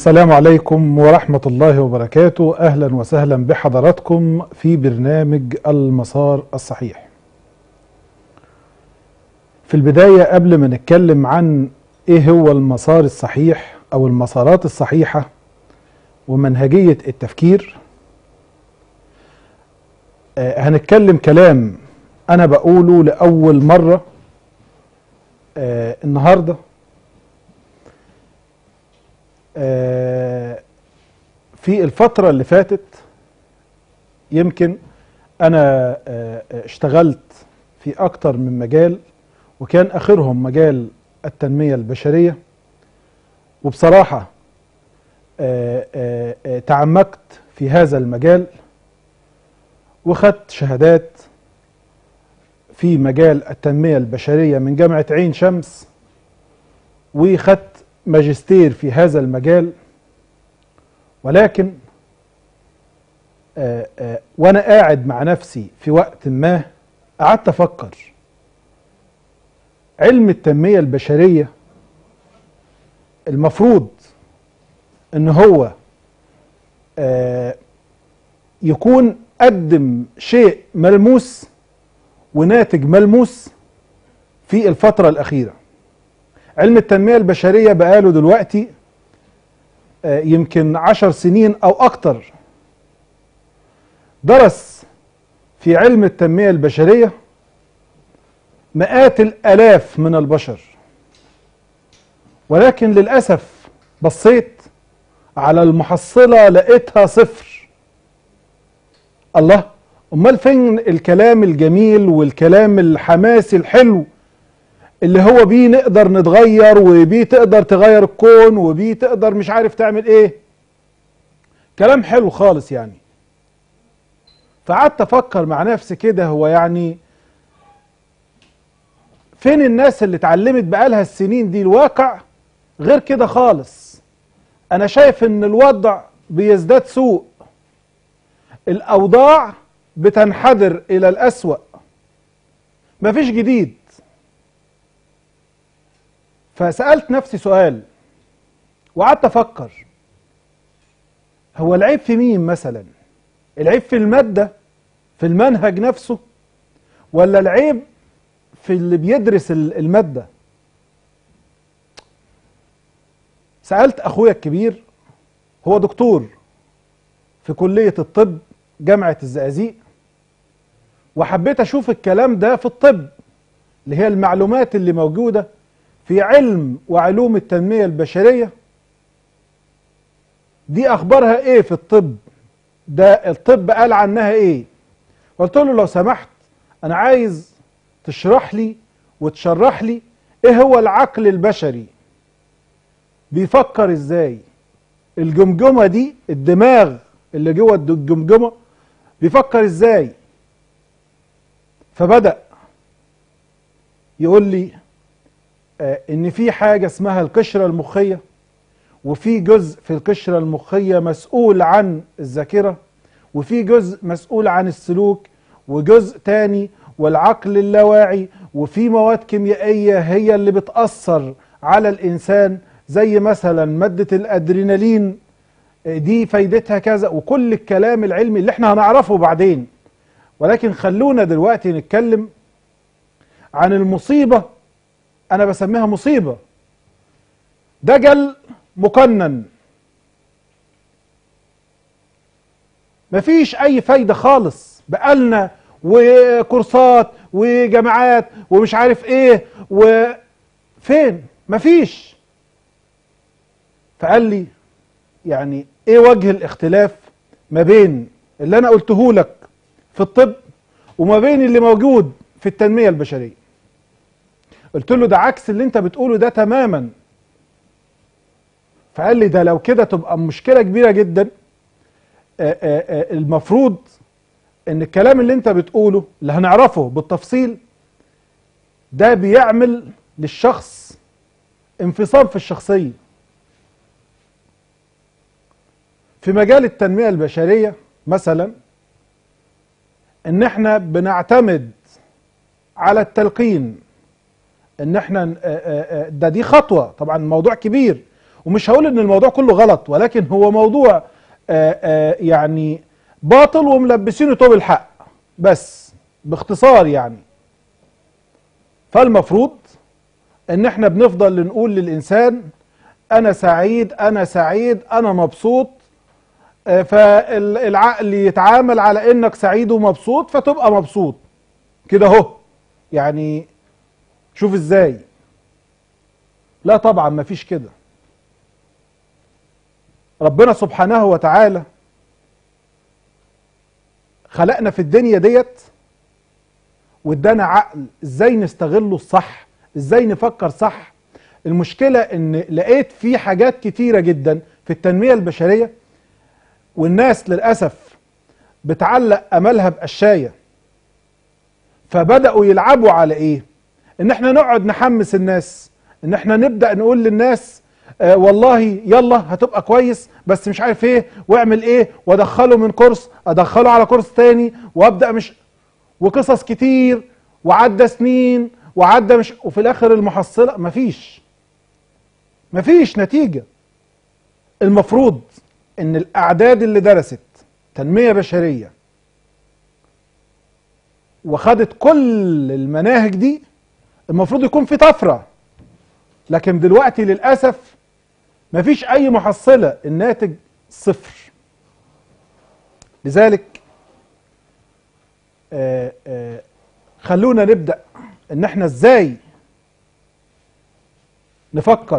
السلام عليكم ورحمة الله وبركاته أهلا وسهلا بحضراتكم في برنامج المسار الصحيح في البداية قبل ما نتكلم عن إيه هو المسار الصحيح أو المسارات الصحيحة ومنهجية التفكير آه هنتكلم كلام أنا بقوله لأول مرة آه النهارده في الفترة اللي فاتت يمكن أنا اشتغلت في أكتر من مجال وكان آخرهم مجال التنمية البشرية وبصراحة تعمقت في هذا المجال وخدت شهادات في مجال التنمية البشرية من جامعة عين شمس وخدت ماجستير في هذا المجال ولكن آآ آآ وانا قاعد مع نفسي في وقت ما قعدت افكر علم التنميه البشريه المفروض ان هو يكون قدم شيء ملموس وناتج ملموس في الفتره الاخيره علم التنمية البشرية بقاله دلوقتي يمكن عشر سنين أو أكتر درس في علم التنمية البشرية مئات الآلاف من البشر ولكن للأسف بصيت على المحصلة لقيتها صفر الله أمال فين الكلام الجميل والكلام الحماسي الحلو اللي هو بيه نقدر نتغير وبيه تقدر تغير الكون وبيه تقدر مش عارف تعمل ايه كلام حلو خالص يعني فقعدت افكر مع نفسي كده هو يعني فين الناس اللي اتعلمت بقالها السنين دي الواقع غير كده خالص انا شايف ان الوضع بيزداد سوء الاوضاع بتنحدر الى الاسوأ مفيش جديد فسألت نفسي سؤال وقعدت أفكر هو العيب في مين مثلا العيب في المادة في المنهج نفسه ولا العيب في اللي بيدرس المادة سألت أخويا الكبير هو دكتور في كلية الطب جامعة الزقازيق وحبيت أشوف الكلام ده في الطب اللي هي المعلومات اللي موجودة في علم وعلوم التنمية البشرية دي أخبارها إيه في الطب ده الطب قال عنها إيه قلت له لو سمحت أنا عايز تشرح لي وتشرح لي إيه هو العقل البشري بيفكر إزاي الجمجمة دي الدماغ اللي جوه الجمجمة بيفكر إزاي فبدأ يقول لي ان في حاجه اسمها القشره المخيه وفي جزء في القشره المخيه مسؤول عن الذاكره وفي جزء مسؤول عن السلوك وجزء تاني والعقل اللاواعي وفي مواد كيميائيه هي اللي بتاثر على الانسان زي مثلا ماده الادرينالين دي فايدتها كذا وكل الكلام العلمي اللي احنا هنعرفه بعدين ولكن خلونا دلوقتي نتكلم عن المصيبه انا بسميها مصيبه دجل مقنن مفيش اي فايده خالص بقالنا وكورسات وجامعات ومش عارف ايه وفين مفيش فقال لي يعني ايه وجه الاختلاف ما بين اللي انا قلته لك في الطب وما بين اللي موجود في التنميه البشريه قلت له ده عكس اللي انت بتقوله ده تماما فقال لي ده لو كده تبقى مشكله كبيره جدا آآ آآ المفروض ان الكلام اللي انت بتقوله اللي هنعرفه بالتفصيل ده بيعمل للشخص انفصام في الشخصيه في مجال التنميه البشريه مثلا ان احنا بنعتمد على التلقين ان احنا ده دي خطوه طبعا الموضوع كبير ومش هقول ان الموضوع كله غلط ولكن هو موضوع آآ آآ يعني باطل وملبسينه طوب الحق بس باختصار يعني فالمفروض ان احنا بنفضل نقول للانسان انا سعيد انا سعيد انا مبسوط آه، فالعقل يتعامل على انك سعيد ومبسوط فتبقى مبسوط كده اهو يعني شوف ازاي لا طبعا مفيش كده ربنا سبحانه وتعالى خلقنا في الدنيا ديت وادانا عقل ازاي نستغله الصح ازاي نفكر صح المشكلة ان لقيت في حاجات كتيرة جدا في التنمية البشرية والناس للأسف بتعلق أملها بقشاية فبدأوا يلعبوا على إيه؟ إن إحنا نقعد نحمس الناس إن إحنا نبدأ نقول للناس آه والله يلا هتبقى كويس بس مش عارف إيه وأعمل إيه وأدخله من كورس أدخله على كورس تاني وأبدأ مش وقصص كتير وعدى سنين وعدى مش وفي الآخر المحصلة مفيش مفيش نتيجة المفروض ان الاعداد اللي درست تنمية بشرية وخدت كل المناهج دي المفروض يكون في طفرة لكن دلوقتي للأسف مفيش أي محصلة الناتج صفر لذلك آآ آآ خلونا نبدأ ان احنا ازاي نفكر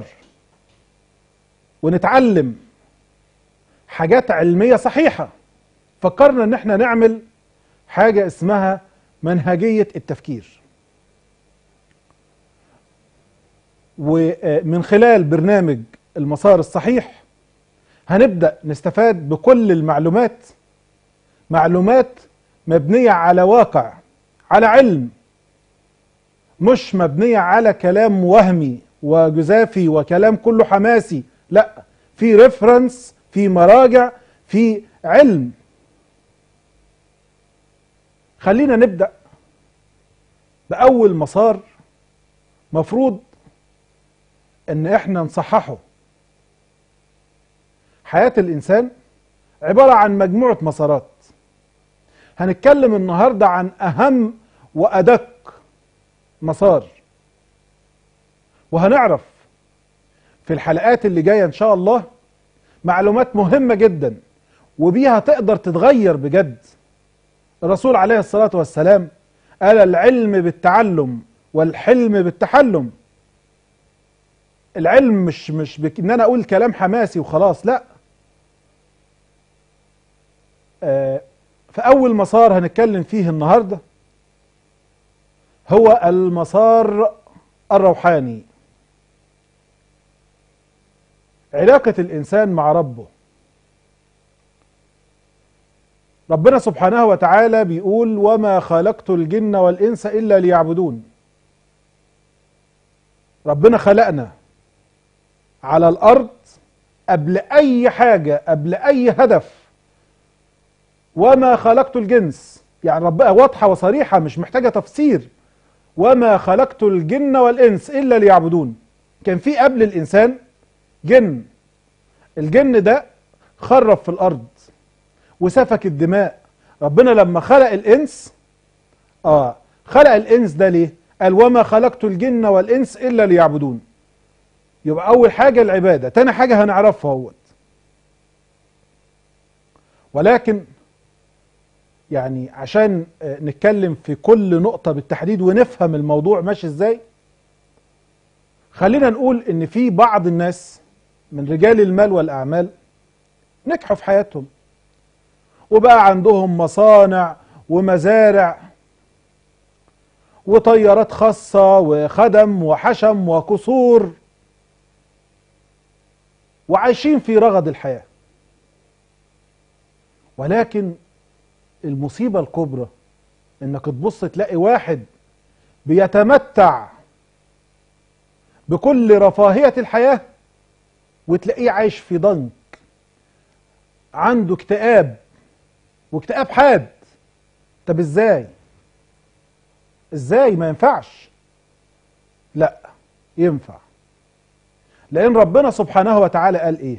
ونتعلم حاجات علمية صحيحة فكرنا ان احنا نعمل حاجة اسمها منهجية التفكير ومن خلال برنامج المسار الصحيح هنبدأ نستفاد بكل المعلومات معلومات مبنية على واقع على علم مش مبنية على كلام وهمي وجزافي وكلام كله حماسي لا في ريفرنس في مراجع في علم خلينا نبدأ بأول مسار مفروض ان احنا نصححه حياة الانسان عبارة عن مجموعة مسارات هنتكلم النهاردة عن اهم وادق مسار وهنعرف في الحلقات اللي جاية ان شاء الله معلومات مهمة جدا وبيها تقدر تتغير بجد الرسول عليه الصلاة والسلام قال العلم بالتعلم والحلم بالتحلم العلم مش مش بك ان انا اقول كلام حماسي وخلاص لا آه فاول مسار هنتكلم فيه النهارده هو المسار الروحاني علاقة الإنسان مع ربه ربنا سبحانه وتعالى بيقول وما خلقت الجن والإنس إلا ليعبدون ربنا خلقنا على الأرض قبل أي حاجة قبل أي هدف وما خلقت الجنس يعني ربنا واضحة وصريحة مش محتاجة تفسير وما خلقت الجن والإنس إلا ليعبدون كان في قبل الإنسان جن الجن ده خرب في الارض وسفك الدماء ربنا لما خلق الانس اه خلق الانس ده ليه قال وما خلقت الجن والانس الا ليعبدون يبقى اول حاجه العباده تاني حاجه هنعرفها اهوت ولكن يعني عشان نتكلم في كل نقطه بالتحديد ونفهم الموضوع ماشي ازاي خلينا نقول ان في بعض الناس من رجال المال والأعمال نجحوا في حياتهم وبقى عندهم مصانع ومزارع وطيارات خاصة وخدم وحشم وقصور وعايشين في رغد الحياة ولكن المصيبة الكبرى انك تبص تلاقي واحد بيتمتع بكل رفاهية الحياة وتلاقيه عايش في ضنك عنده اكتئاب واكتئاب حاد طب ازاي ازاي ما ينفعش لا ينفع لان ربنا سبحانه وتعالى قال ايه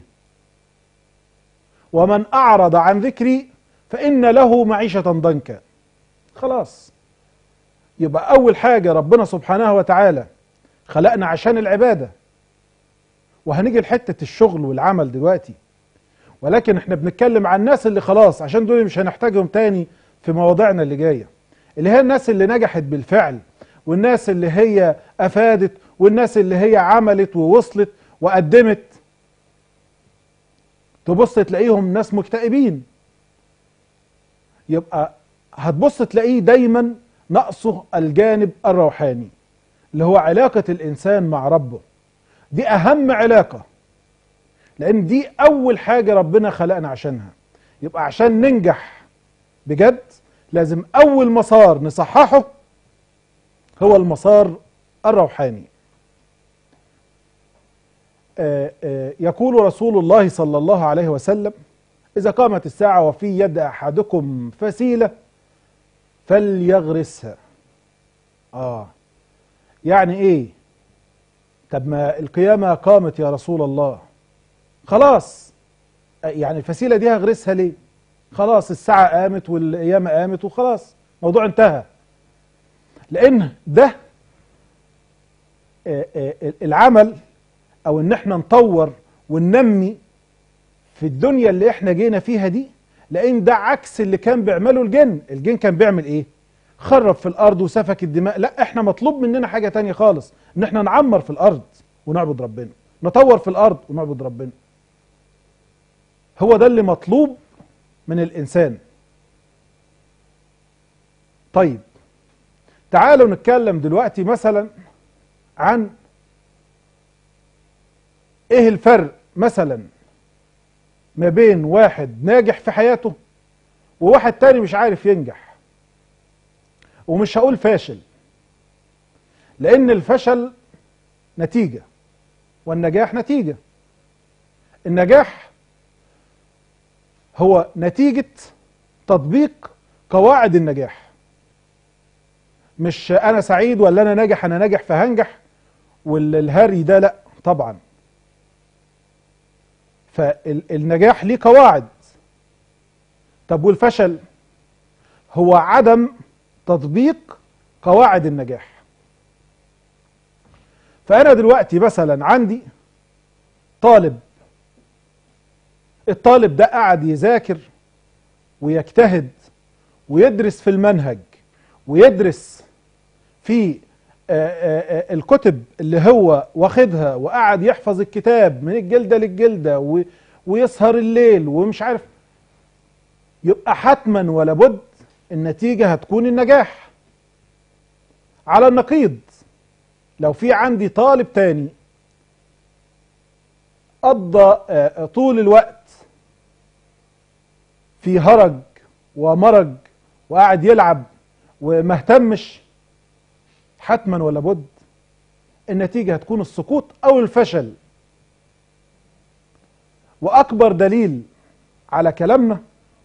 ومن اعرض عن ذكري فان له معيشه ضنكا خلاص يبقى اول حاجه ربنا سبحانه وتعالى خلقنا عشان العباده وهنيجي لحته الشغل والعمل دلوقتي ولكن احنا بنتكلم عن الناس اللي خلاص عشان دول مش هنحتاجهم تاني في مواضيعنا اللي جايه اللي هي الناس اللي نجحت بالفعل والناس اللي هي افادت والناس اللي هي عملت ووصلت وقدمت تبص تلاقيهم ناس مكتئبين يبقى هتبص تلاقيه دايما نقصه الجانب الروحاني اللي هو علاقة الإنسان مع ربه دي أهم علاقة لأن دي أول حاجة ربنا خلقنا عشانها يبقى عشان ننجح بجد لازم أول مسار نصححه هو المسار الروحاني آآ آآ يقول رسول الله صلى الله عليه وسلم إذا قامت الساعة وفي يد أحدكم فسيلة فليغرسها آه يعني إيه طب ما القيامة قامت يا رسول الله خلاص يعني الفسيلة دي هغرسها ليه خلاص الساعة قامت والقيامة قامت وخلاص موضوع انتهى لأن ده العمل أو إن احنا نطور وننمي في الدنيا اللي احنا جينا فيها دي لأن ده عكس اللي كان بيعمله الجن الجن كان بيعمل إيه خرب في الأرض وسفك الدماء لا احنا مطلوب مننا حاجة تانية خالص إن احنا نعمر في الأرض ونعبد ربنا نطور في الأرض ونعبد ربنا هو ده اللي مطلوب من الإنسان طيب تعالوا نتكلم دلوقتي مثلا عن ايه الفرق مثلا ما بين واحد ناجح في حياته وواحد تاني مش عارف ينجح ومش هقول فاشل لان الفشل نتيجة والنجاح نتيجة النجاح هو نتيجة تطبيق قواعد النجاح مش انا سعيد ولا انا ناجح انا ناجح فهنجح والهري ده لا طبعا فالنجاح ليه قواعد طب والفشل هو عدم تطبيق قواعد النجاح فانا دلوقتي مثلا عندي طالب الطالب ده قاعد يذاكر ويجتهد ويدرس في المنهج ويدرس في الكتب اللي هو واخدها وقعد يحفظ الكتاب من الجلدة للجلدة ويسهر الليل ومش عارف يبقى حتما ولا بد النتيجة هتكون النجاح على النقيض لو في عندي طالب تاني قضى طول الوقت في هرج ومرج وقاعد يلعب ومهتمش حتما ولا بد النتيجة هتكون السقوط أو الفشل وأكبر دليل على كلامنا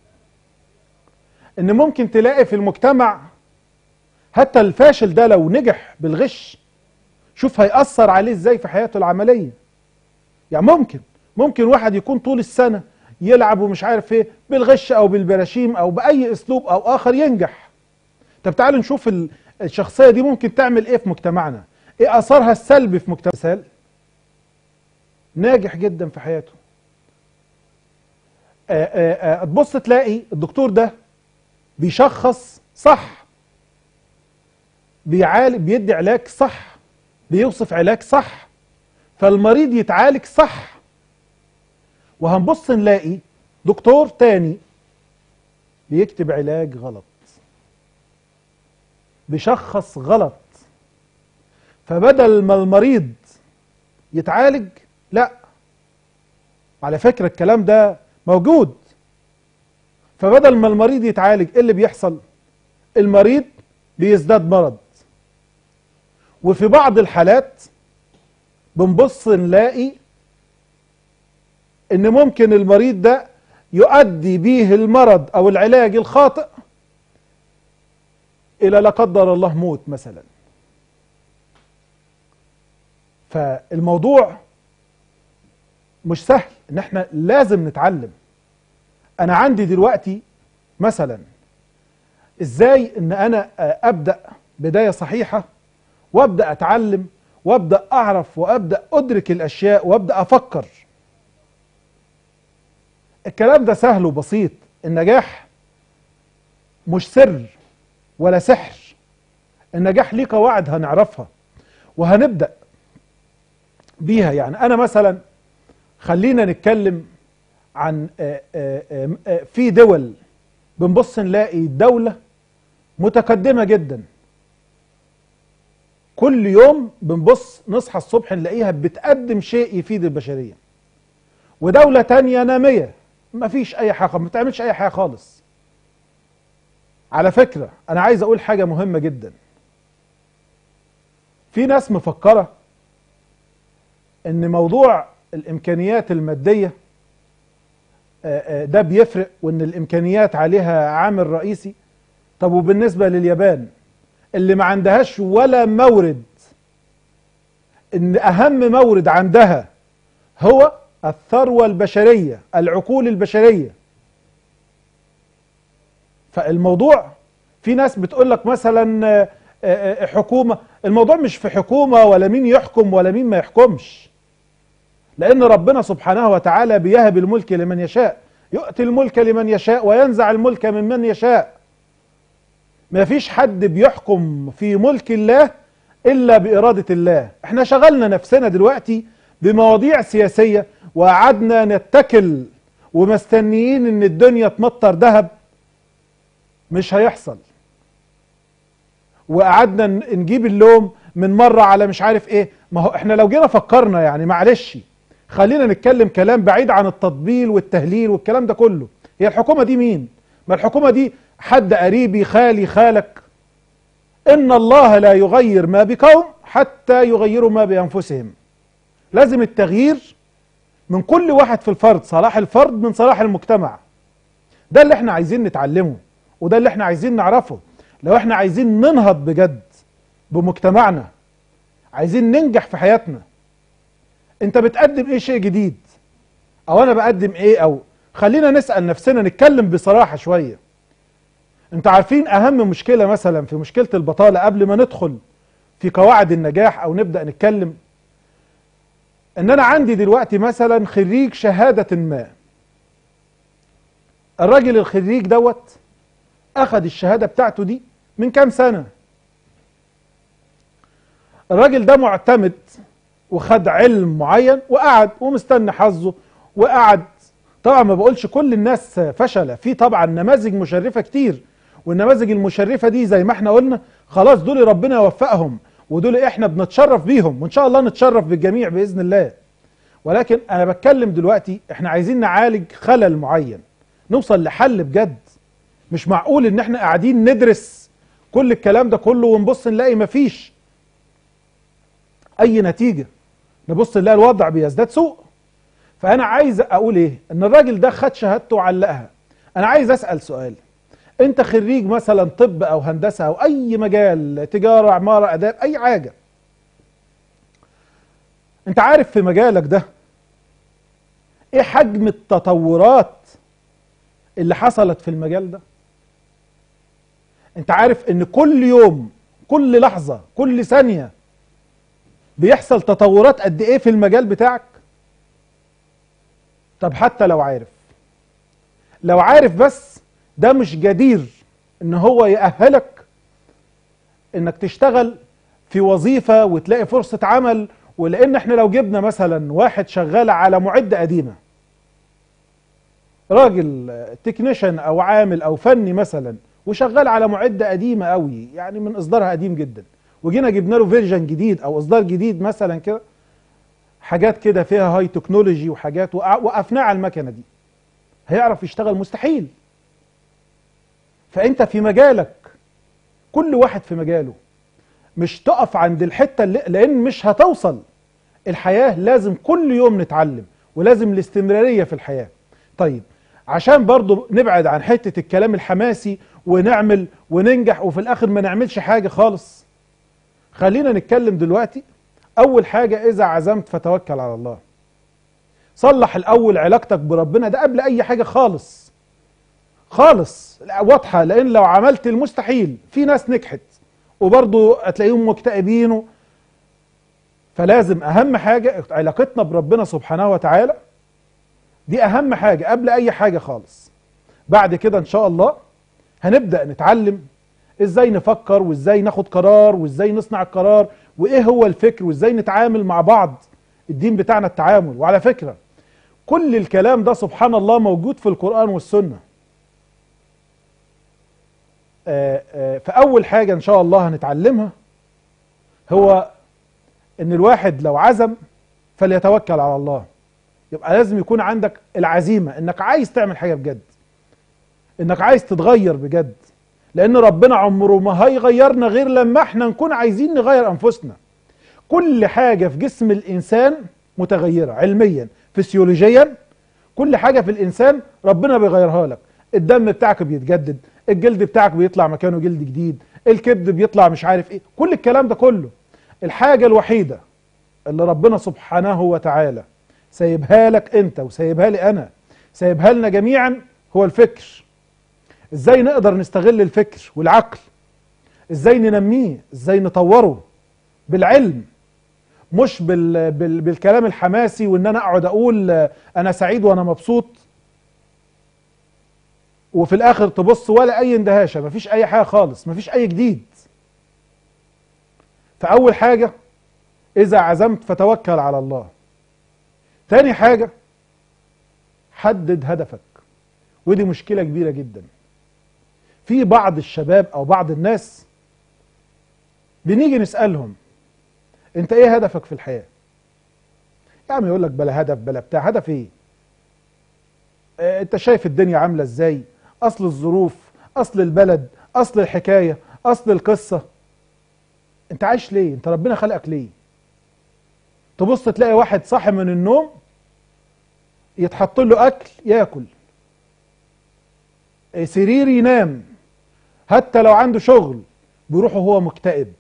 إن ممكن تلاقي في المجتمع حتى الفاشل ده لو نجح بالغش شوف هيأثر عليه إزاي في حياته العملية يعني ممكن ممكن واحد يكون طول السنة يلعب ومش عارف ايه بالغش او بالبراشيم او باي اسلوب او اخر ينجح طب تعالوا نشوف الشخصية دي ممكن تعمل ايه في مجتمعنا ايه اثرها السلبي في مجتمع مثال ناجح جدا في حياته تبص تلاقي الدكتور ده بيشخص صح بيعالج بيدي علاج صح بيوصف علاج صح فالمريض يتعالج صح وهنبص نلاقي دكتور تاني بيكتب علاج غلط بيشخص غلط فبدل ما المريض يتعالج لا على فكرة الكلام ده موجود فبدل ما المريض يتعالج ايه اللي بيحصل المريض بيزداد مرض وفي بعض الحالات بنبص نلاقي ان ممكن المريض ده يؤدي به المرض او العلاج الخاطئ الى لا قدر الله موت مثلا فالموضوع مش سهل ان احنا لازم نتعلم انا عندي دلوقتي مثلا ازاي ان انا آه، ابدا بدايه صحيحه وابدا اتعلم وابدا اعرف وابدا ادرك الاشياء وابدا افكر الكلام ده سهل وبسيط النجاح مش سر ولا سحر النجاح ليه قواعد هنعرفها وهنبدا بيها يعني انا مثلا خلينا نتكلم عن آه، آه، آه، آه، في دول بنبص نلاقي دولة متقدمة جدا كل يوم بنبص نصحى الصبح نلاقيها بتقدم شيء يفيد البشرية ودولة تانية نامية مفيش أي حاجة ما بتعملش أي حاجة خالص على فكرة أنا عايز أقول حاجة مهمة جدا في ناس مفكرة إن موضوع الإمكانيات المادية آه، آه، ده بيفرق وان الامكانيات عليها عامل رئيسي طب وبالنسبه لليابان اللي ما عندهاش ولا مورد ان اهم مورد عندها هو الثروه البشريه العقول البشريه فالموضوع في ناس بتقول لك مثلا آه، آه، آه، حكومه الموضوع مش في حكومه ولا مين يحكم ولا مين ما يحكمش لأن ربنا سبحانه وتعالى بيهب الملك لمن يشاء يؤتي الملك لمن يشاء وينزع الملك ممن يشاء ما فيش حد بيحكم في ملك الله إلا بإرادة الله احنا شغلنا نفسنا دلوقتي بمواضيع سياسية وقعدنا نتكل ومستنيين ان الدنيا تمطر ذهب مش هيحصل وقعدنا ن- نجيب اللوم من مرة على مش عارف ايه ما هو احنا لو جينا فكرنا يعني معلش خلينا نتكلم كلام بعيد عن التطبيل والتهليل والكلام ده كله هي الحكومة دي مين ما الحكومة دي حد قريبي خالي خالك ان الله لا يغير ما بقوم حتى يغيروا ما بانفسهم لازم التغيير من كل واحد في الفرد صلاح الفرد من صلاح المجتمع ده اللي احنا عايزين نتعلمه وده اللي احنا عايزين نعرفه لو احنا عايزين ننهض بجد بمجتمعنا عايزين ننجح في حياتنا انت بتقدم ايه شيء جديد او انا بقدم ايه او خلينا نسأل نفسنا نتكلم بصراحة شوية انت عارفين اهم مشكلة مثلا في مشكلة البطالة قبل ما ندخل في قواعد النجاح او نبدأ نتكلم ان انا عندي دلوقتي مثلا خريج شهادة ما الراجل الخريج دوت اخد الشهادة بتاعته دي من كام سنة الراجل ده معتمد وخد علم معين وقعد ومستني حظه وقعد طبعا ما بقولش كل الناس فشلة في طبعا نماذج مشرفة كتير والنماذج المشرفة دي زي ما احنا قلنا خلاص دول ربنا يوفقهم ودول احنا بنتشرف بيهم وان شاء الله نتشرف بالجميع بإذن الله ولكن انا بتكلم دلوقتي احنا عايزين نعالج خلل معين نوصل لحل بجد مش معقول ان احنا قاعدين ندرس كل الكلام ده كله ونبص نلاقي مفيش اي نتيجة نبص نلاقي الوضع بيزداد سوء فانا عايز اقول ايه ان الراجل ده خد شهادته وعلقها انا عايز اسأل سؤال انت خريج مثلا طب او هندسة او اي مجال تجارة عمارة اداب اي حاجة انت عارف في مجالك ده ايه حجم التطورات اللي حصلت في المجال ده انت عارف ان كل يوم كل لحظة كل ثانية بيحصل تطورات قد ايه في المجال بتاعك طب حتى لو عارف لو عارف بس ده مش جدير ان هو يأهلك انك تشتغل في وظيفة وتلاقي فرصة عمل ولان احنا لو جبنا مثلا واحد شغال على معدة قديمة راجل تكنيشن او عامل او فني مثلا وشغال على معدة قديمة قوي يعني من اصدارها قديم جدا وجينا جبنا له فيرجن جديد او اصدار جديد مثلا كده حاجات كده فيها هاي تكنولوجي وحاجات وقع- وقفناه على المكنه دي هيعرف يشتغل مستحيل فانت في مجالك كل واحد في مجاله مش تقف عند الحته اللي لان مش هتوصل الحياه لازم كل يوم نتعلم ولازم الاستمراريه في الحياه طيب عشان برضو نبعد عن حته الكلام الحماسي ونعمل وننجح وفي الاخر ما نعملش حاجه خالص خلينا نتكلم دلوقتي اول حاجه اذا عزمت فتوكل على الله صلح الاول علاقتك بربنا ده قبل اي حاجه خالص خالص لا، واضحه لان لو عملت المستحيل في ناس نجحت وبرضه هتلاقيهم مكتئبين و- فلازم اهم حاجه علاقتنا بربنا سبحانه وتعالى دي اهم حاجه قبل اي حاجه خالص بعد كده ان شاء الله هنبدا نتعلم ازاي نفكر وازاي ناخد قرار وازاي نصنع القرار وايه هو الفكر وازاي نتعامل مع بعض الدين بتاعنا التعامل وعلى فكره كل الكلام ده سبحان الله موجود في القران والسنه آه، آه، فاول حاجه ان شاء الله هنتعلمها هو ان الواحد لو عزم فليتوكل على الله يبقى لازم يكون عندك العزيمه انك عايز تعمل حاجه بجد انك عايز تتغير بجد لان ربنا عمره ما هيغيرنا غير لما احنا نكون عايزين نغير انفسنا كل حاجه في جسم الانسان متغيره علميا فسيولوجيا كل حاجه في الانسان ربنا بيغيرها لك الدم بتاعك بيتجدد الجلد بتاعك بيطلع مكانه جلد جديد الكبد بيطلع مش عارف ايه كل الكلام ده كله الحاجه الوحيده اللي ربنا سبحانه وتعالى سايبها لك انت وسايبها لي انا سايبها لنا جميعا هو الفكر ازاي نقدر نستغل الفكر والعقل ازاي ننميه ازاي نطوره بالعلم مش بال... بال... بالكلام الحماسي وان انا اقعد اقول آه، انا سعيد وانا مبسوط وفي الاخر تبص ولا اي اندهاشه مفيش اي حاجه خالص مفيش اي جديد فاول حاجه اذا عزمت فتوكل على الله تاني حاجه حدد هدفك ودي مشكله كبيره جدا في بعض الشباب او بعض الناس بنيجي نسالهم انت ايه هدفك في الحياه يا عم يقول لك بلا هدف بلا بتاع هدف ايه اه انت شايف الدنيا عامله ازاي اصل الظروف اصل البلد اصل الحكايه اصل القصه انت عايش ليه انت ربنا خلقك ليه تبص تلاقي واحد صاحي من النوم يتحط له اكل ياكل اه سرير ينام حتى لو عنده شغل بيروح وهو مكتئب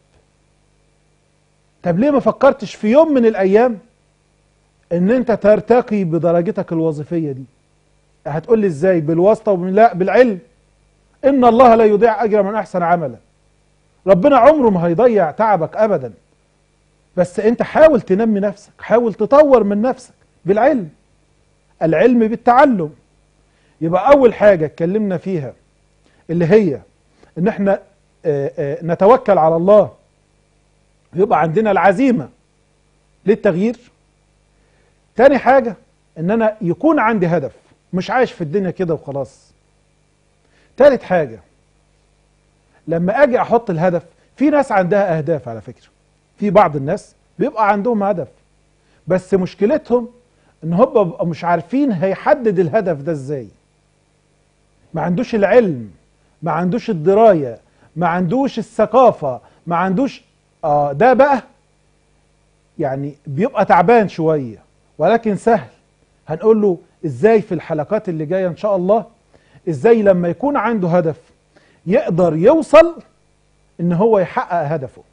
طب ليه ما فكرتش في يوم من الايام ان انت ترتقي بدرجتك الوظيفيه دي هتقول لي ازاي بالواسطه ومن لا بالعلم ان الله لا يضيع اجر من احسن عملا ربنا عمره ما هيضيع تعبك ابدا بس انت حاول تنمي نفسك حاول تطور من نفسك بالعلم العلم بالتعلم يبقى اول حاجه اتكلمنا فيها اللي هي ان احنا آه، آه، نتوكل على الله يبقى عندنا العزيمه للتغيير تاني حاجه ان انا يكون عندي هدف مش عايش في الدنيا كده وخلاص تالت حاجه لما اجي احط الهدف في ناس عندها اهداف على فكره في بعض الناس بيبقى عندهم هدف بس مشكلتهم ان هم بيبقوا مش عارفين هيحدد الهدف ده ازاي ما عندوش العلم ما عندوش الدرايه ما عندوش الثقافه ما عندوش اه ده بقى يعني بيبقى تعبان شويه ولكن سهل هنقول له ازاي في الحلقات اللي جايه ان شاء الله ازاي لما يكون عنده هدف يقدر يوصل ان هو يحقق هدفه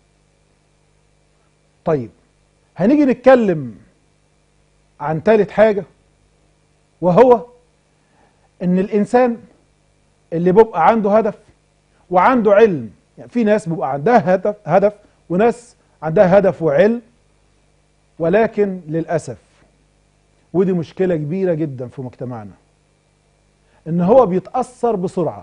طيب هنيجي نتكلم عن ثالث حاجه وهو ان الانسان اللي بيبقى عنده هدف وعنده علم يعني في ناس بيبقى عندها هدف هدف وناس عندها هدف وعلم ولكن للاسف ودي مشكله كبيره جدا في مجتمعنا ان هو بيتاثر بسرعه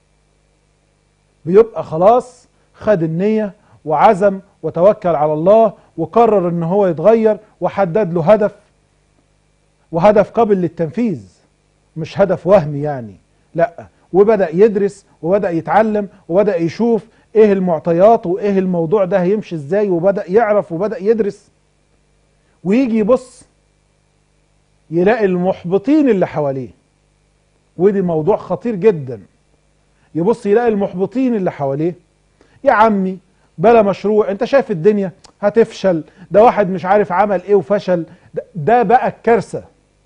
بيبقى خلاص خد النيه وعزم وتوكل على الله وقرر ان هو يتغير وحدد له هدف وهدف قابل للتنفيذ مش هدف وهمي يعني لا وبدأ يدرس وبدأ يتعلم وبدأ يشوف ايه المعطيات وايه الموضوع ده هيمشي ازاي وبدأ يعرف وبدأ يدرس ويجي يبص يلاقي المحبطين اللي حواليه ودي موضوع خطير جدا يبص يلاقي المحبطين اللي حواليه يا عمي بلا مشروع انت شايف الدنيا هتفشل ده واحد مش عارف عمل ايه وفشل ده, ده بقى الكارثة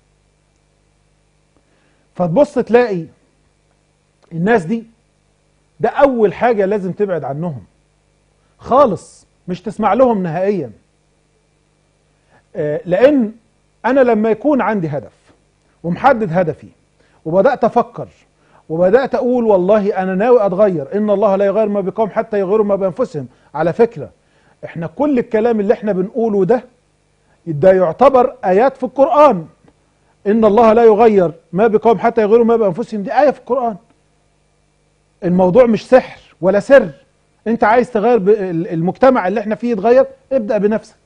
فتبص تلاقي الناس دي ده اول حاجة لازم تبعد عنهم خالص مش تسمع لهم نهائيا آه، لان انا لما يكون عندي هدف ومحدد هدفي وبدات افكر وبدات اقول والله انا ناوي اتغير ان الله لا يغير ما بقوم حتى يغيروا ما بانفسهم على فكره احنا كل الكلام اللي احنا بنقوله ده ده يعتبر ايات في القران ان الله لا يغير ما بقوم حتى يغيروا ما بانفسهم دي ايه في القران الموضوع مش سحر ولا سر انت عايز تغير ب- ال- المجتمع اللي احنا فيه يتغير ابدا بنفسك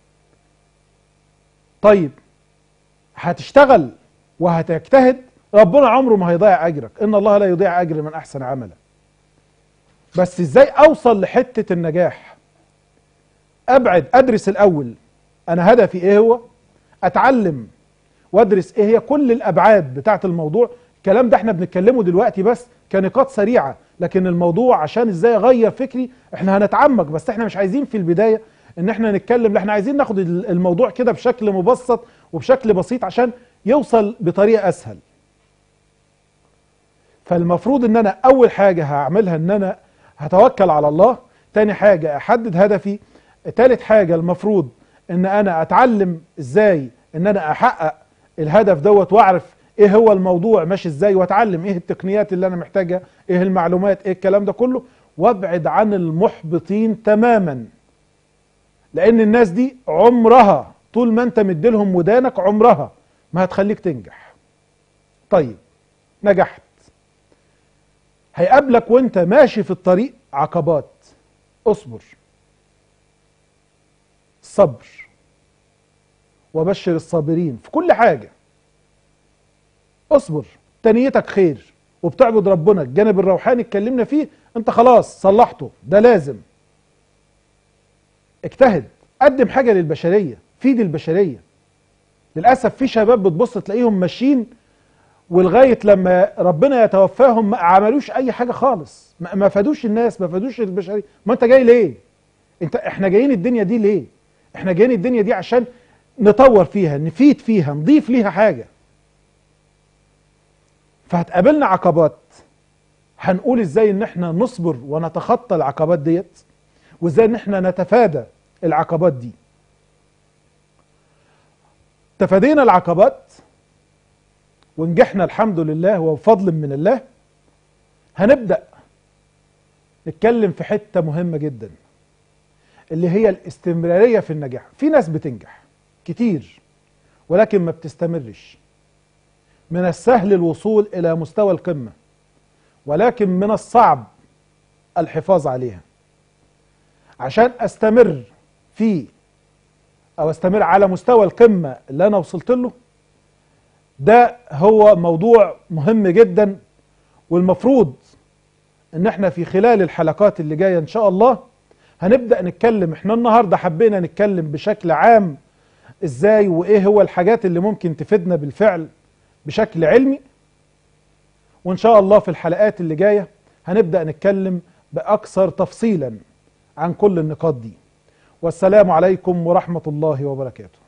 طيب هتشتغل وهتجتهد ربنا عمره ما هيضيع اجرك ان الله لا يضيع اجر من احسن عملا بس ازاي اوصل لحته النجاح ابعد ادرس الاول انا هدفي ايه هو اتعلم وادرس ايه هي كل الابعاد بتاعه الموضوع الكلام ده احنا بنتكلمه دلوقتي بس كنقاط سريعه لكن الموضوع عشان ازاي اغير فكري احنا هنتعمق بس احنا مش عايزين في البدايه ان احنا نتكلم لا احنا عايزين ناخد ال- الموضوع كده بشكل مبسط وبشكل بسيط عشان يوصل بطريقه اسهل فالمفروض ان انا اول حاجه هعملها ان انا هتوكل على الله تاني حاجه احدد هدفي تالت حاجه المفروض ان انا اتعلم ازاي ان انا احقق الهدف دوت واعرف ايه هو الموضوع ماشي ازاي واتعلم ايه التقنيات اللي انا محتاجها ايه المعلومات ايه الكلام ده كله وابعد عن المحبطين تماما لان الناس دي عمرها طول ما انت مديلهم ودانك عمرها ما هتخليك تنجح طيب نجحت هيقابلك وانت ماشي في الطريق عقبات اصبر صبر وبشر الصابرين في كل حاجة اصبر تنيتك خير وبتعبد ربنا الجانب الروحاني اتكلمنا فيه انت خلاص صلحته ده لازم اجتهد قدم حاجة للبشرية فيد البشرية للأسف في شباب بتبص تلاقيهم ماشيين ولغايه لما ربنا يتوفاهم ما عملوش اي حاجه خالص ما ما فادوش الناس ما فادوش البشريه ما انت جاي ليه انت احنا جايين الدنيا دي ليه احنا جايين الدنيا دي عشان نطور فيها نفيد فيها نضيف ليها حاجه فهتقابلنا عقبات هنقول ازاي ان احنا نصبر ونتخطى العقبات ديت وازاي ان احنا نتفادى العقبات دي تفادينا العقبات ونجحنا الحمد لله وبفضل من الله هنبدأ نتكلم في حتة مهمة جدا اللي هي الاستمرارية في النجاح في ناس بتنجح كتير ولكن ما بتستمرش من السهل الوصول إلى مستوى القمة ولكن من الصعب الحفاظ عليها عشان استمر في او استمر على مستوى القمة اللي انا وصلت له ده هو موضوع مهم جدا والمفروض ان احنا في خلال الحلقات اللي جايه ان شاء الله هنبدا نتكلم احنا النهارده حبينا نتكلم بشكل عام ازاي وايه هو الحاجات اللي ممكن تفيدنا بالفعل بشكل علمي وان شاء الله في الحلقات اللي جايه هنبدا نتكلم باكثر تفصيلا عن كل النقاط دي والسلام عليكم ورحمه الله وبركاته